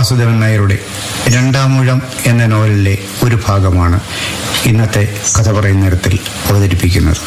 വാസുദേവൻ നായരുടെ രണ്ടാമൂഴം എന്ന നോവലിലെ ഒരു ഭാഗമാണ് ഇന്നത്തെ കഥ പറയുന്ന നേരത്തിൽ അവതരിപ്പിക്കുന്നത്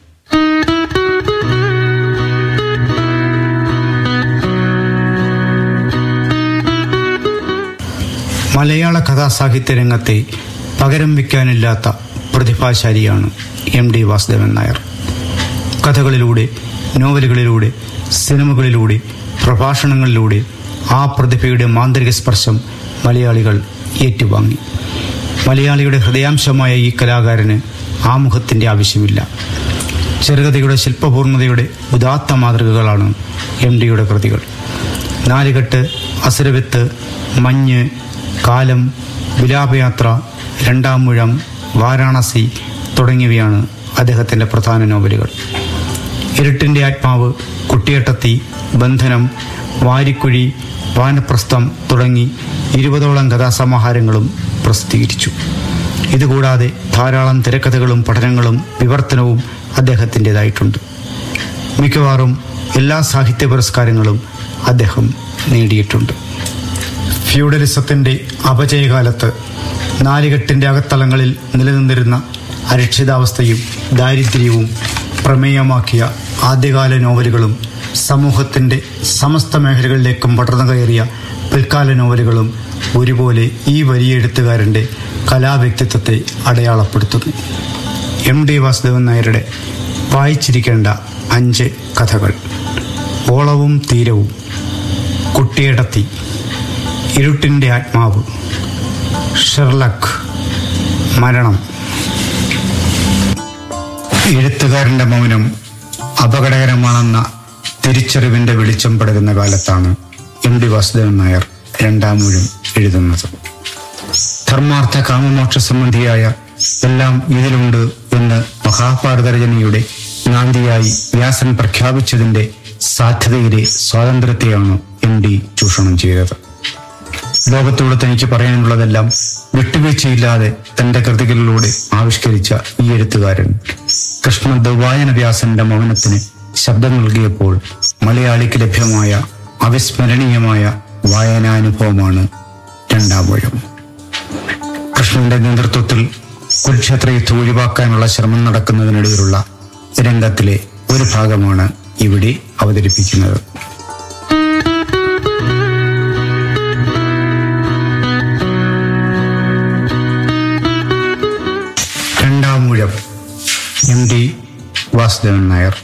മലയാള കഥാസാഹിത്യ രംഗത്തെ പകരം വയ്ക്കാനില്ലാത്ത പ്രതിഭാശാലിയാണ് എം ഡി വാസുദേവൻ നായർ കഥകളിലൂടെ നോവലുകളിലൂടെ സിനിമകളിലൂടെ പ്രഭാഷണങ്ങളിലൂടെ ആ പ്രതിഭയുടെ മാന്ത്രിക സ്പർശം മലയാളികൾ ഏറ്റുവാങ്ങി മലയാളിയുടെ ഹൃദയാംശമായ ഈ കലാകാരന് ആമുഖത്തിൻ്റെ ആവശ്യമില്ല ചെറുകഥയുടെ ശില്പപൂർണതയുടെ ഉദാത്ത മാതൃകകളാണ് എം ഡിയുടെ കൃതികൾ നാലുകെട്ട് അസുരവിത്ത് മഞ്ഞ് കാലം വിലാപയാത്ര രണ്ടാം മുഴം വാരാണസി തുടങ്ങിയവയാണ് അദ്ദേഹത്തിൻ്റെ പ്രധാന നോവലുകൾ ഇരുട്ടിൻ്റെ ആത്മാവ് കുട്ടിയട്ടത്തി ബന്ധനം വാരിക്കുഴി വാനപ്രസ്ഥം തുടങ്ങി ഇരുപതോളം കഥാസമാഹാരങ്ങളും പ്രസിദ്ധീകരിച്ചു ഇതുകൂടാതെ ധാരാളം തിരക്കഥകളും പഠനങ്ങളും വിവർത്തനവും അദ്ദേഹത്തിൻ്റെതായിട്ടുണ്ട് മിക്കവാറും എല്ലാ സാഹിത്യ പുരസ്കാരങ്ങളും അദ്ദേഹം നേടിയിട്ടുണ്ട് ഫ്യൂഡലിസത്തിൻ്റെ അപജയകാലത്ത് നാലുകെട്ടിൻ്റെ അകത്തളങ്ങളിൽ നിലനിന്നിരുന്ന അരക്ഷിതാവസ്ഥയും ദാരിദ്ര്യവും പ്രമേയമാക്കിയ ആദ്യകാല നോവലുകളും സമൂഹത്തിൻ്റെ സമസ്ത മേഖലകളിലേക്കും പടർന്നു കയറിയ പിൽക്കാല നോവലുകളും ഒരുപോലെ ഈ വലിയ എഴുത്തുകാരൻ്റെ കലാവ്യക്തിത്വത്തെ അടയാളപ്പെടുത്തുന്നു എം ഡി വാസുദേവൻ നായരുടെ വായിച്ചിരിക്കേണ്ട അഞ്ച് കഥകൾ ഓളവും തീരവും കുട്ടിയടത്തി ഇരുട്ടിൻ്റെ ആത്മാവ് ഷെർലക് മരണം എഴുത്തുകാരന്റെ മൗനം അപകടകരമാണെന്ന തിരിച്ചറിവിന്റെ വെളിച്ചം പടരുന്ന കാലത്താണ് എം ഡി വാസുദേവൻ നായർ രണ്ടാമൂഴം എഴുതുന്നത് ധർമാർത്ഥ കാമമോക്ഷ സംബന്ധിയായ എല്ലാം ഇതിലുണ്ട് എന്ന് മഹാഭാരത രചനയുടെ നാന്തിയായി വ്യാസൻ പ്രഖ്യാപിച്ചതിന്റെ സാധ്യതയിലെ സ്വാതന്ത്ര്യത്തെയാണ് എം ഡി ചൂഷണം ചെയ്തത് ലോകത്തോട് തനിക്ക് പറയാനുള്ളതെല്ലാം വിട്ടുവീഴ്ചയില്ലാതെ തന്റെ കൃതികളിലൂടെ ആവിഷ്കരിച്ച ഈ എഴുത്തുകാരൻ കൃഷ്ണ ദുവായന വ്യാസന്റെ മൗനത്തിന് ശബ്ദം നൽകിയപ്പോൾ മലയാളിക്ക് ലഭ്യമായ അവിസ്മരണീയമായ വായനാനുഭവമാണ് രണ്ടാം വഴം കൃഷ്ണന്റെ നേതൃത്വത്തിൽ കുരുക്ഷേത്ര യുദ്ധം ഒഴിവാക്കാനുള്ള ശ്രമം നടക്കുന്നതിനിടയിലുള്ള രംഗത്തിലെ ഒരു ഭാഗമാണ് ഇവിടെ അവതരിപ്പിക്കുന്നത് രണ്ടാം ഊഴം എം ഡി വാസുദേവൻ നായർ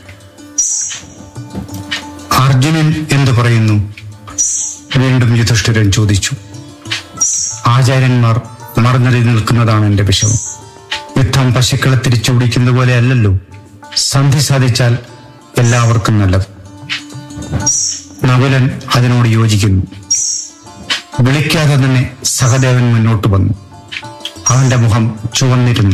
അർജുനൻ എന്തു പറയുന്നു വീണ്ടും യുധിഷ്ഠിരൻ ചോദിച്ചു ആചാര്യന്മാർ മറന്നടി നിൽക്കുന്നതാണ് എന്റെ വിഷമം യുദ്ധം പശുക്കളെ തിരിച്ചുപിടിക്കുന്ന പോലെ അല്ലല്ലോ സന്ധി സാധിച്ചാൽ എല്ലാവർക്കും നല്ലത് നകുലൻ അതിനോട് യോജിക്കുന്നു വിളിക്കാതെ തന്നെ സഹദേവൻ മുന്നോട്ട് വന്നു അവന്റെ മുഖം ചുവന്നിരുന്നു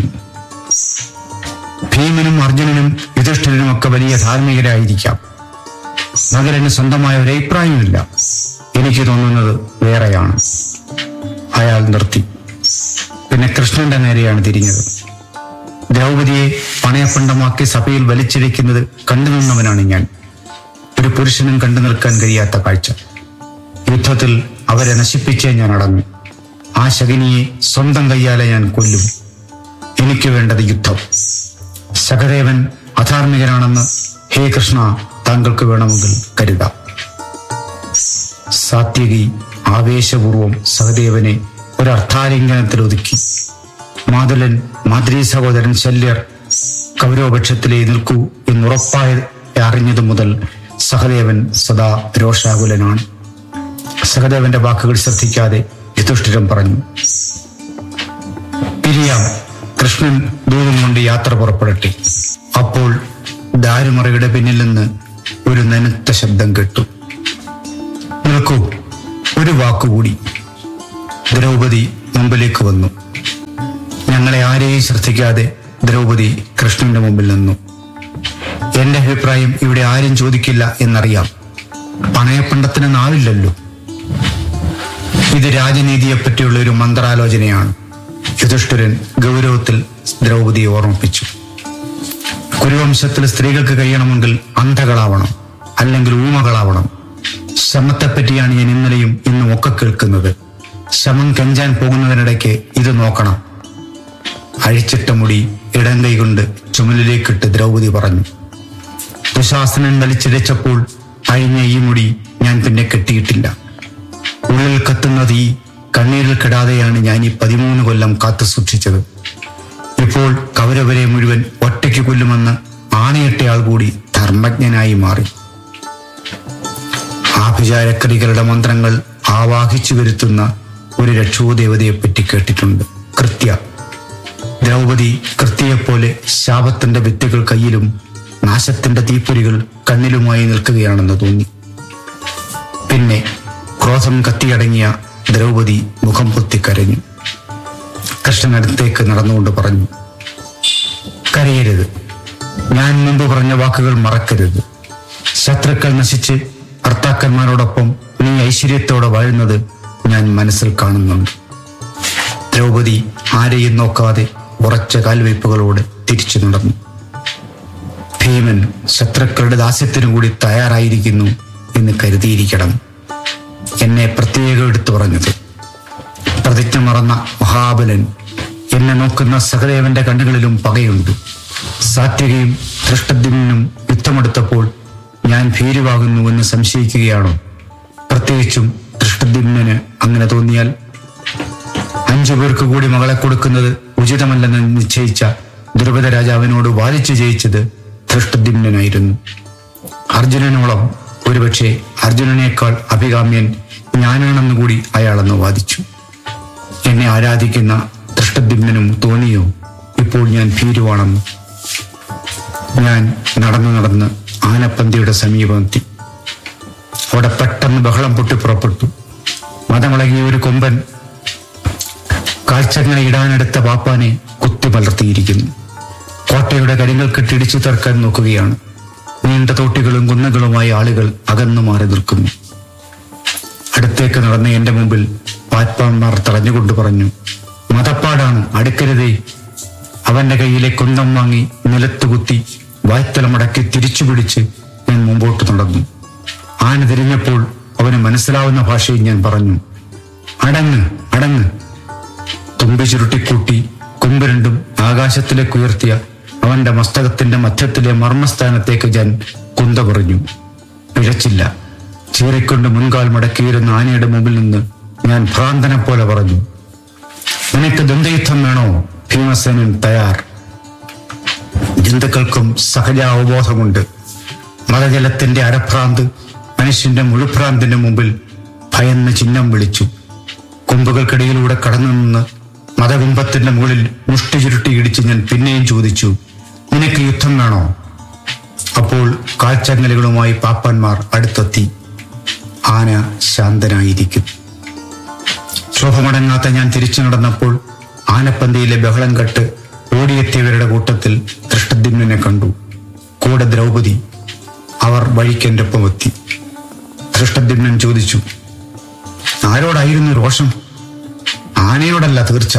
ഭീമനും അർജുനനും യുധിഷ്ഠിരനും ഒക്കെ വലിയ ധാർമ്മികരായിരിക്കാം നഗരന് സ്വന്തമായ ഒരു അഭിപ്രായമില്ല എനിക്ക് തോന്നുന്നത് വേറെയാണ് അയാൾ നിർത്തി പിന്നെ കൃഷ്ണന്റെ നേരെയാണ് തിരിഞ്ഞത് ദ്രൗപതിയെ പണയപ്പണ്ടമാക്കി സഭയിൽ വലിച്ചിരിക്കുന്നത് കണ്ടു നിന്നവനാണ് ഞാൻ ഒരു പുരുഷനും കണ്ടു നിൽക്കാൻ കഴിയാത്ത കാഴ്ച യുദ്ധത്തിൽ അവരെ നശിപ്പിച്ചേ ഞാൻ അടങ്ങും ആ ശകിനിയെ സ്വന്തം കയ്യാലെ ഞാൻ കൊല്ലും എനിക്ക് വേണ്ടത് യുദ്ധം സഹദേവൻ അധാർമികനാണെന്ന് ഹേ കൃഷ്ണ താങ്കൾക്ക് വേണമെങ്കിൽ കരുതാം സാത്യകി ആവേശപൂർവം സഹദേവനെ ഒരർത്ഥാലിംഗനത്തിൽ ഒതുക്കി മാതുലൻ മാതൃ സഹോദരൻ ശല്യർ കൗരവപക്ഷത്തിലേ നിൽക്കൂ എന്നുറപ്പായ അറിഞ്ഞതു മുതൽ സഹദേവൻ സദാ രോഷാകുലനാണ് സഹദേവന്റെ വാക്കുകൾ ശ്രദ്ധിക്കാതെ യുധിഷ്ഠിരൻ പറഞ്ഞു പിരിയാം കൃഷ്ണൻ ദൂരം കൊണ്ട് യാത്ര പുറപ്പെടട്ടെ അപ്പോൾ ദാരുമറയുടെ പിന്നിൽ നിന്ന് ഒരു നനുത്ത ശബ്ദം കേട്ടു നിൽക്കൂ ഒരു വാക്കുകൂടി ദ്രൗപദി മുമ്പിലേക്ക് വന്നു ഞങ്ങളെ ആരെയും ശ്രദ്ധിക്കാതെ ദ്രൗപദി കൃഷ്ണന്റെ മുമ്പിൽ നിന്നു എന്റെ അഭിപ്രായം ഇവിടെ ആരും ചോദിക്കില്ല എന്നറിയാം പണയപ്പണ്ടത്തിന് നാവില്ലല്ലോ ഇത് രാജനീതിയെപ്പറ്റിയുള്ള ഒരു മന്ത്രാലോചനയാണ് യുധിഷ്ഠിരൻ ഗൗരവത്തിൽ ദ്രൗപദിയെ ഓർമ്മിപ്പിച്ചു കുരുവംശത്തിൽ സ്ത്രീകൾക്ക് കഴിയണമെങ്കിൽ അന്ധകളാവണം അല്ലെങ്കിൽ ഊമകളാവണം ശ്രമത്തെപ്പറ്റിയാണ് ഞാൻ ഇന്നലെയും ഇന്നും ഒക്കെ കേൾക്കുന്നത് ശമം കെഞ്ചാൻ പോകുന്നതിനിടയ്ക്ക് ഇത് നോക്കണം അഴിച്ചിട്ട മുടി ഇടം കൈകൊണ്ട് ചുമലിലേക്കിട്ട് ദ്രൗപദി പറഞ്ഞു ദുശാസനൻ വലിച്ചിഴച്ചപ്പോൾ അഴിഞ്ഞ ഈ മുടി ഞാൻ പിന്നെ കെട്ടിയിട്ടില്ല ഉള്ളിൽ കത്തുന്ന തീ കണ്ണീരിൽ കെടാതെയാണ് ഞാൻ ഈ പതിമൂന്ന് കൊല്ലം കാത്തു സൂക്ഷിച്ചത് ഇപ്പോൾ കൗരവരെ മുഴുവൻ ഒറ്റയ്ക്ക് കൊല്ലുമെന്ന് ആണയിട്ടയാൾ കൂടി ധർമ്മജ്ഞനായി മാറി ആഭിചാരക്രികളുടെ മന്ത്രങ്ങൾ ആവാഹിച്ചു വരുത്തുന്ന ഒരു രക്ഷോദേവതയെപ്പറ്റി കേട്ടിട്ടുണ്ട് കൃത്യ ദ്രൗപദി കൃത്യയെപ്പോലെ ശാപത്തിന്റെ വിത്തുകൾ കയ്യിലും നാശത്തിന്റെ തീപ്പൊരികൾ കണ്ണിലുമായി നിൽക്കുകയാണെന്ന് തോന്നി പിന്നെ ക്രോധം കത്തിയടങ്ങിയ ദ്രൗപദി മുഖം പൊത്തി കരഞ്ഞു കൃഷ്ണൻ അടുത്തേക്ക് നടന്നുകൊണ്ട് പറഞ്ഞു കരയരുത് ഞാൻ മുമ്പ് പറഞ്ഞ വാക്കുകൾ മറക്കരുത് ശത്രുക്കൾ നശിച്ച് ഭർത്താക്കന്മാരോടൊപ്പം നീ ഐശ്വര്യത്തോടെ വാഴുന്നത് ഞാൻ മനസ്സിൽ കാണുന്നുണ്ട് ദ്രൗപദി ആരെയും നോക്കാതെ ഉറച്ച കാൽവയ്പ്പുകളോട് തിരിച്ചു നടന്നു ഭീമൻ ശത്രുക്കളുടെ ദാസ്യത്തിനു കൂടി തയ്യാറായിരിക്കുന്നു എന്ന് കരുതിയിരിക്കണം എന്നെ പ്രത്യേകം എടുത്തു പറഞ്ഞത് പ്രതിജ്ഞ മറന്ന മഹാബലൻ എന്നെ നോക്കുന്ന സഹദേവന്റെ കണ്ണുകളിലും പകയുണ്ട് സാത്വികയും ദൃഷ്ടദ്യുമ്നും യുദ്ധമെടുത്തപ്പോൾ ഞാൻ ഭീരുവാകുന്നു എന്ന് സംശയിക്കുകയാണോ പ്രത്യേകിച്ചും ദൃഷ്ടദ്യുമ്നന് അങ്ങനെ തോന്നിയാൽ അഞ്ചു പേർക്ക് കൂടി മകളെ കൊടുക്കുന്നത് ഉചിതമല്ലെന്ന് നിശ്ചയിച്ച ദ്രുപദ രാജാവിനോട് വാദിച്ചു ജയിച്ചത് ദൃഷ്ടദ്യുമ്നായിരുന്നു അർജുനനോളം ഒരുപക്ഷെ അർജുനനേക്കാൾ അഭികാമ്യൻ ഞാനാണെന്ന് കൂടി അയാളെന്ന് വാദിച്ചു എന്നെ ആരാധിക്കുന്ന ദൃഷ്ടദ്യുമ്നും തോന്നിയോ ഇപ്പോൾ ഞാൻ ഭീരുവാണെന്ന് ഞാൻ നടന്നു നടന്ന് ആനപ്പന്തിയുടെ സമീപമെത്തി അവിടെ പെട്ടെന്ന് ബഹളം പൊട്ടി പുറപ്പെട്ടു മതമിളകിയ ഒരു കൊമ്പൻ കാഴ്ചങ്ങൾ ഇടാനെടുത്ത പാപ്പാനെ കുത്തി പലർത്തിയിരിക്കുന്നു കോട്ടയുടെ കരിങ്ങൾ കെട്ടിടിച്ചു തീർക്കാൻ നോക്കുകയാണ് നീണ്ട തോട്ടികളും കുന്നുകളുമായി ആളുകൾ അകന്നു മാറി നിൽക്കുന്നു അടുത്തേക്ക് നടന്ന എന്റെ മുമ്പിൽ പാറ്റ്പാന്മാർ തടഞ്ഞുകൊണ്ട് പറഞ്ഞു മതപ്പാടാണ് അടുക്കരുതേ അവന്റെ കയ്യിലെ കുന്തം വാങ്ങി നിലത്ത് കുത്തി വായ്ത്തല മടക്കി തിരിച്ചു പിടിച്ച് ഞാൻ മുമ്പോട്ട് നടന്നു ആന തിരിഞ്ഞപ്പോൾ അവന് മനസ്സിലാവുന്ന ഭാഷയിൽ ഞാൻ പറഞ്ഞു അടങ്ങ് അടങ്ങ് തുമ്പി ചുരുട്ടിക്കൂട്ടി കൊമ്പ് രണ്ടും ആകാശത്തിലേക്ക് ഉയർത്തിയ അവന്റെ മസ്തകത്തിന്റെ മധ്യത്തിലെ മർമ്മസ്ഥാനത്തേക്ക് ഞാൻ കുന്ത പറഞ്ഞു പിഴച്ചില്ല ചീറിക്കൊണ്ട് മുൻകാൽ മടക്കിയിരുന്ന ആനയുടെ മുമ്പിൽ നിന്ന് ഞാൻ ഭ്രാന്തനെ പോലെ പറഞ്ഞു നിനക്ക് ദന്തയുദ്ധം വേണോ ഭീമസേനൻ തയ്യാർ ജന്തുക്കൾക്കും സഹജ അവബോധമുണ്ട് മതജലത്തിന്റെ അരഭ്രാന്ത് മനുഷ്യന്റെ മുഴുഭ്രാന്തിന്റെ മുമ്പിൽ ഭയന്ന് ചിഹ്നം വിളിച്ചു കൊമ്പുകൾക്കിടയിലൂടെ കടന്നു നിന്ന് മതബിംബത്തിന്റെ മുകളിൽ മുഷ്ടി ചുരുട്ടി ഇടിച്ച് ഞാൻ പിന്നെയും ചോദിച്ചു നിനക്ക് യുദ്ധം വേണോ അപ്പോൾ കാൽച്ചങ്ങലുകളുമായി പാപ്പന്മാർ അടുത്തെത്തി ആന ശാന്തനായിരിക്കും ശോഭമടങ്ങാത്ത ഞാൻ തിരിച്ചു നടന്നപ്പോൾ ആനപ്പന്തിയിലെ ബഹളം കെട്ട് ഓടിയെത്തിയവരുടെ കൂട്ടത്തിൽ ദൃഷ്ടദ്യുമ്നെ കണ്ടു കൂടെ ദ്രൗപദി അവർ വഴിക്കെന്റെ ഒപ്പം എത്തി ദൃഷ്ടദ്യുമ്നൻ ചോദിച്ചു ആരോടായിരുന്നു രോഷം ആനയോടല്ല തീർച്ച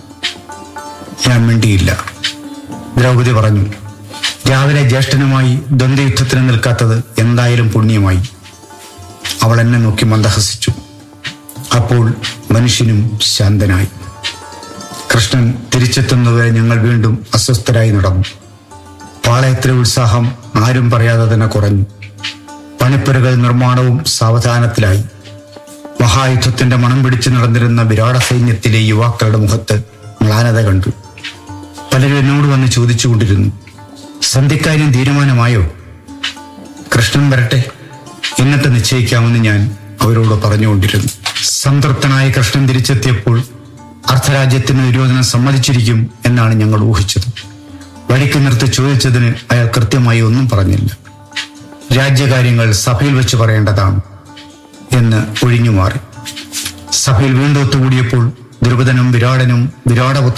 ഞാൻ മിണ്ടിയില്ല ദ്രൗപദി പറഞ്ഞു രാവിലെ ജ്യേഷ്ഠനുമായി ദ്വന്ദ്വയുദ്ധത്തിന് നിൽക്കാത്തത് എന്തായാലും പുണ്യമായി അവൾ എന്നെ നോക്കി മന്ദഹസിച്ചു അപ്പോൾ മനുഷ്യനും ശാന്തനായി കൃഷ്ണൻ തിരിച്ചെത്തുന്നതുവരെ ഞങ്ങൾ വീണ്ടും അസ്വസ്ഥരായി നടന്നു പാളയത്തിലെ ഉത്സാഹം ആരും പറയാതെ തന്നെ കുറഞ്ഞു പണിപ്പുരകൾ നിർമ്മാണവും സാവധാനത്തിലായി മഹായുദ്ധത്തിന്റെ മണം പിടിച്ചു നടന്നിരുന്ന വിരാട സൈന്യത്തിലെ യുവാക്കളുടെ മുഖത്ത് മ്ലാനത കണ്ടു പലരും എന്നോട് വന്ന് ചോദിച്ചുകൊണ്ടിരുന്നു സന്ധിക്കാര്യം തീരുമാനമായോ കൃഷ്ണൻ വരട്ടെ എന്നിട്ട് നിശ്ചയിക്കാമെന്ന് ഞാൻ അവരോട് പറഞ്ഞുകൊണ്ടിരുന്നു സംതൃപ്തനായ കൃഷ്ണൻ തിരിച്ചെത്തിയപ്പോൾ അർദ്ധരാജ്യത്തിന് നിരോധനം സമ്മതിച്ചിരിക്കും എന്നാണ് ഞങ്ങൾ ഊഹിച്ചത് വഴിക്ക് നിർത്തി ചോദിച്ചതിന് അയാൾ കൃത്യമായി ഒന്നും പറഞ്ഞില്ല രാജ്യകാര്യങ്ങൾ സഭയിൽ വെച്ച് പറയേണ്ടതാണ് എന്ന് ഒഴിഞ്ഞുമാറി സഭയിൽ വീണ്ടും ഒത്തുകൂടിയപ്പോൾ ദ്രുപദനും വിരാടനും വിരാടപുത്ര